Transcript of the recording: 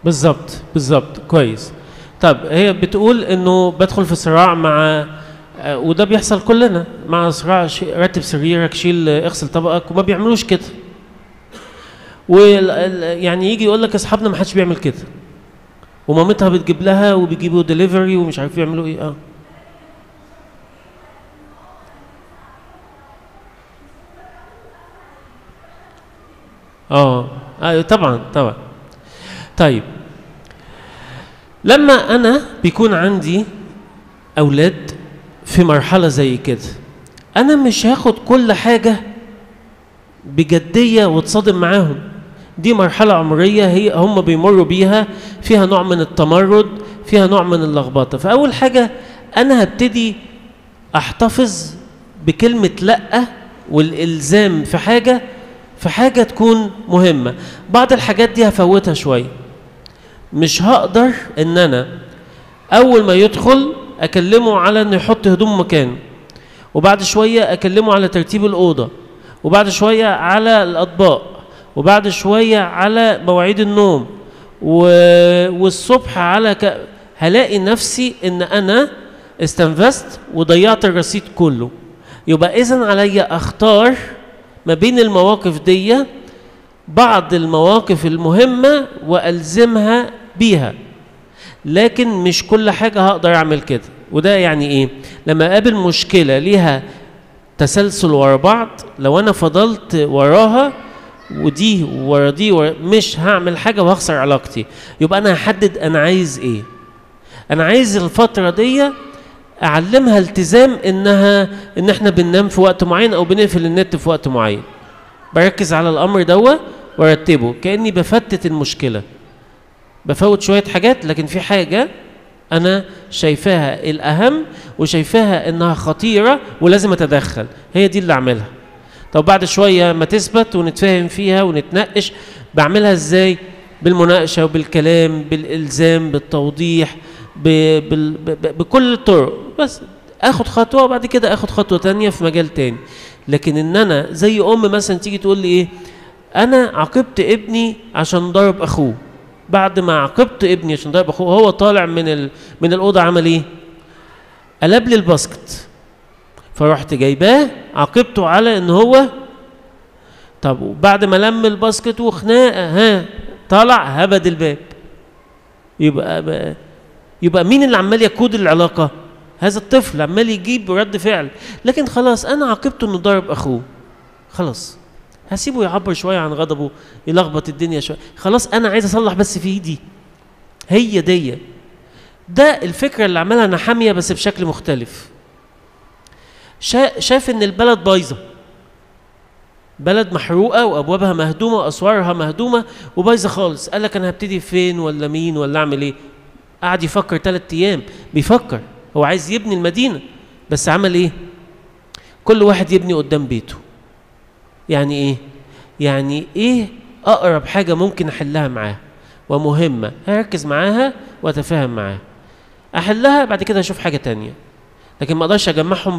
بالظبط بالظبط كويس طب هي بتقول انه بدخل في صراع مع آه، وده بيحصل كلنا مع صراع شي- رتب سريرك شيل اغسل طبقك وما بيعملوش كده وال ال- يعني يجي يقول لك اصحابنا ما حدش بيعمل كده ومامتها بتجيب لها وبيجيبوا دليفري ومش عارف يعملوا ايه اه اه ايوه طبعا طبعا طيب لما انا بيكون عندي اولاد في مرحله زي كده انا مش هاخد كل حاجه بجديه واتصادم معاهم دي مرحله عمريه هي هم بيمروا بيها فيها نوع من التمرد فيها نوع من اللخبطه فاول حاجه انا هبتدي احتفظ بكلمه لا والالزام في حاجه في حاجه تكون مهمه بعض الحاجات دي هفوتها شويه مش هقدر ان انا اول ما يدخل اكلمه على انه يحط هدوم مكانه وبعد شويه اكلمه على ترتيب الاوضه وبعد شويه على الاطباق وبعد شويه على مواعيد النوم و... والصبح على ك... هلاقي نفسي ان انا استنفذت وضيعت الرصيد كله يبقى اذا عليا اختار ما بين المواقف دي بعض المواقف المهمه والزمها بيها لكن مش كل حاجه هقدر اعمل كده وده يعني ايه لما اقابل مشكله ليها تسلسل ورا بعض لو انا فضلت وراها ودي ورا دي ورا مش هعمل حاجه وهخسر علاقتي يبقى انا هحدد انا عايز ايه انا عايز الفتره دي اعلمها التزام انها ان احنا بننام في وقت معين او بنقفل النت في وقت معين بركز على الامر دوا وارتبه كاني بفتت المشكله بفوت شويه حاجات لكن في حاجه انا شايفاها الاهم وشايفاها انها خطيره ولازم اتدخل هي دي اللي اعملها طب بعد شويه ما تثبت ونتفاهم فيها ونتناقش بعملها ازاي بالمناقشه وبالكلام بالالزام بالتوضيح ب... بال... ب... ب... بكل الطرق بس اخد خطوه وبعد كده اخد خطوه تانية في مجال تاني لكن ان انا زي ام مثلا تيجي تقول لي ايه انا عاقبت ابني عشان ضرب اخوه بعد ما عاقبت ابني عشان ضرب اخوه هو طالع من ال... من الاوضه عمل ايه قلب لي الباسكت فرحت جايباه عاقبته على ان هو طب وبعد ما لم الباسكت وخناقه ها طلع هبد الباب يبقى بقى يبقى مين اللي عمال يقود العلاقه هذا الطفل عمال يجيب رد فعل لكن خلاص انا عاقبته انه ضرب اخوه خلاص هسيبه يعبر شويه عن غضبه يلخبط الدنيا شويه خلاص انا عايز اصلح بس في ايدي هي دي ده الفكره اللي عملها نحاميه بس بشكل مختلف شا شاف ان البلد بايظه بلد محروقه وابوابها مهدومه واسوارها مهدومه وبايظه خالص قال لك انا هبتدي فين ولا مين ولا اعمل ايه قعد يفكر ثلاث ايام بيفكر هو عايز يبني المدينه بس عمل ايه كل واحد يبني قدام بيته يعني ايه يعني ايه اقرب حاجه ممكن احلها معاه ومهمه هركز معاها واتفاهم معاها احلها بعد كده اشوف حاجه تانية لكن ما اقدرش اجمعهم